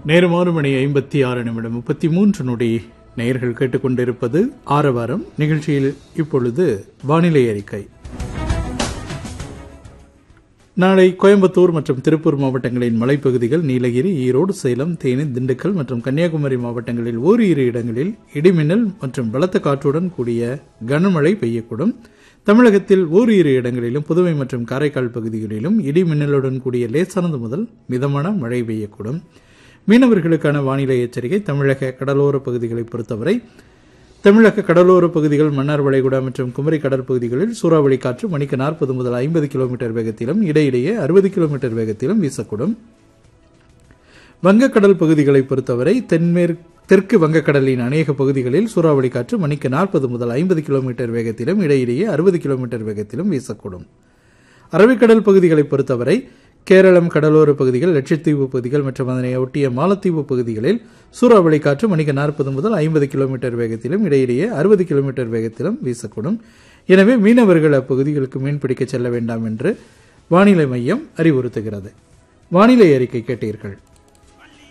நேரம் ஆறு மணி ஐம்பத்தி ஆறு நிமிடம் முப்பத்தி மூன்று நொடி நேயர்கள் கேட்டுக்கொண்டிருப்பது ஆரவாரம் நிகழ்ச்சியில் இப்பொழுது வானிலை அறிக்கை நாளை கோயம்புத்தூர் மற்றும் திருப்பூர் மாவட்டங்களின் மலைப்பகுதிகள் நீலகிரி ஈரோடு சேலம் தேனி திண்டுக்கல் மற்றும் கன்னியாகுமரி மாவட்டங்களில் ஓரிரு இடங்களில் இடிமின்னல் மற்றும் பலத்த காற்றுடன் கூடிய கனமழை பெய்யக்கூடும் தமிழகத்தில் ஓரிரு இடங்களிலும் புதுவை மற்றும் காரைக்கால் பகுதிகளிலும் இடி மின்னலுடன் கூடிய லேசானது முதல் மிதமான மழை பெய்யக்கூடும் மீனவர்களுக்கான வானிலை எச்சரிக்கை தமிழக கடலோர பகுதிகளை பொறுத்தவரை தமிழக கடலோர பகுதிகள் மன்னார் வளைகுடா மற்றும் குமரி கடற்பகுதிகளில் சூறாவளி காற்று மணிக்கு நாற்பது முதல் ஐம்பது கிலோமீட்டர் வேகத்திலும் இடையிடையே அறுபது கிலோமீட்டர் வேகத்திலும் வீசக்கூடும் வங்கக்கடல் பகுதிகளை பொறுத்தவரை தென்மேற்கு தெற்கு வங்கக்கடலின் அநேக பகுதிகளில் சூறாவளி காற்று மணிக்கு நாற்பது முதல் ஐம்பது கிலோமீட்டர் வேகத்திலும் இடையிடையே அறுபது கிலோமீட்டர் வேகத்திலும் வீசக்கூடும் அரபிக்கடல் பகுதிகளை பொறுத்தவரை கேரளம் கடலோர பகுதிகள் லட்சத்தீவு பகுதிகள் மற்றும் அதனை ஒட்டிய மாலத்தீவு பகுதிகளில் சூறாவளி காற்று மணிக்கு நாற்பது முதல் ஐம்பது கிலோமீட்டர் வேகத்திலும் இடையிடையே அறுபது கிலோமீட்டர் வேகத்திலும் வீசக்கூடும் எனவே மீனவர்கள் அப்பகுதிகளுக்கு மீன்பிடிக்க செல்ல வேண்டாம் என்று வானிலை மையம் அறிவுறுத்துகிறது வானிலை அறிக்கை கேட்டீர்கள்